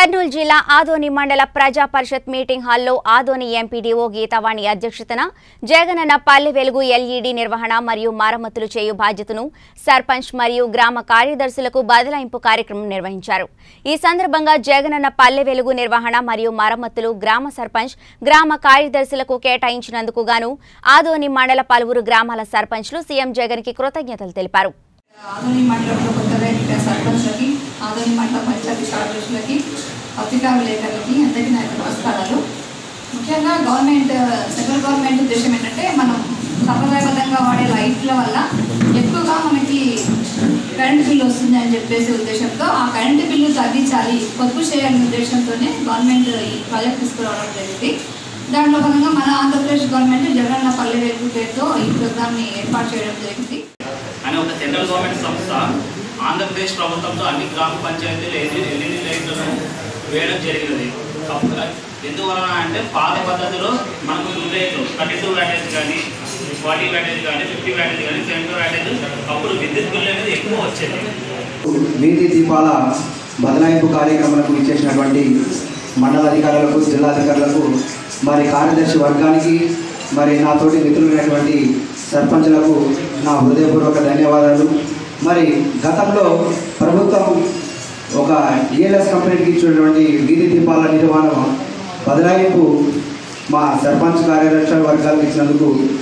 కర్నూలు జిల్లా ఆదోని మండల ప్రజా పరిషత్ మీటింగ్ హాల్లో ఆదోని ఎంపీడీఓ గీతావాణి అధ్యక్షతన జగనన్న పల్లె వెలుగు ఎల్ఈడీ నిర్వహణ మరియు మరమ్మతులు చేయు బాధ్యతను సర్పంచ్ మరియు గ్రామ కార్యదర్శులకు బదలాయింపు కార్యక్రమం నిర్వహించారు ఈ సందర్భంగా జగనన్న పల్లె వెలుగు నిర్వహణ మరియు మరమ్మతులు గ్రామ సర్పంచ్ గ్రామ కార్యదర్శులకు కేటాయించినందుకు గాను ఆదోని మండల పలువురు గ్రామాల సర్పంచ్లు సీఎం జగన్ కి కృతజ్ఞతలు తెలిపారు ఆదోని మండలంలో కొత్తగా ఎన్నికైన సర్పంచ్లకి ఆదోని మండల పంచాయతీ కార్యదర్శులకి పత్రికా విలేకరులకి అందరికీ నా యొక్క నమస్కారాలు ముఖ్యంగా గవర్నమెంట్ సెంట్రల్ గవర్నమెంట్ ఉద్దేశం ఏంటంటే మనం సంప్రదాయబద్ధంగా వాడే లైట్ల వల్ల ఎక్కువగా మనకి కరెంటు బిల్లు వస్తుంది అని చెప్పేసి ఉద్దేశంతో ఆ కరెంటు బిల్లు తగ్గించాలి పొదుపు చేయాలనే ఉద్దేశంతోనే గవర్నమెంట్ ఈ ప్రాజెక్ట్ తీసుకురావడం జరిగింది దాంట్లో భాగంగా మన ఆంధ్రప్రదేశ్ గవర్నమెంట్ జగనన్న పల్లె వెలుగు పేరుతో ఈ ప్రోగ్రామ్ని ఏర్పాటు చేయడం జరిగింది అనే ఒక సెంట్రల్ గవర్నమెంట్ సంస్థ ఆంధ్రప్రదేశ్ ప్రభుత్వంతో అన్ని గ్రామ పంచాయతీలు ఎల్ఈడి ఎల్ఈడి లైట్లను వేయడం జరిగినది అప్పుడు ఎందువలన అంటే పాత పద్ధతిలో మనకు టూ లైట్లు థర్టీ టూ వ్యాటేజ్ కానీ ఫార్టీ వ్యాటేజ్ కానీ ఫిఫ్టీ వ్యాటేజ్ కానీ సెవెంటీ వ్యాటేజ్ అప్పుడు విద్యుత్ బిల్లు అనేది ఎక్కువ వచ్చేది వీధి దీపాల బదలాయింపు కార్యక్రమాలకు ఇచ్చేసినటువంటి మండల అధికారులకు జిల్లా అధికారులకు మరి కార్యదర్శి వర్గానికి మరి నాతోటి మిత్రులైనటువంటి సర్పంచులకు నా హృదయపూర్వక ధన్యవాదాలు మరి గతంలో ప్రభుత్వం ఒక ఈఎల్ఎస్ కంపెనీకి ఇచ్చినటువంటి వీధి దీపాల నిర్వహణ బదలాయింపు మా సర్పంచ్ కార్యదర్శి వర్గాలకు ఇచ్చినందుకు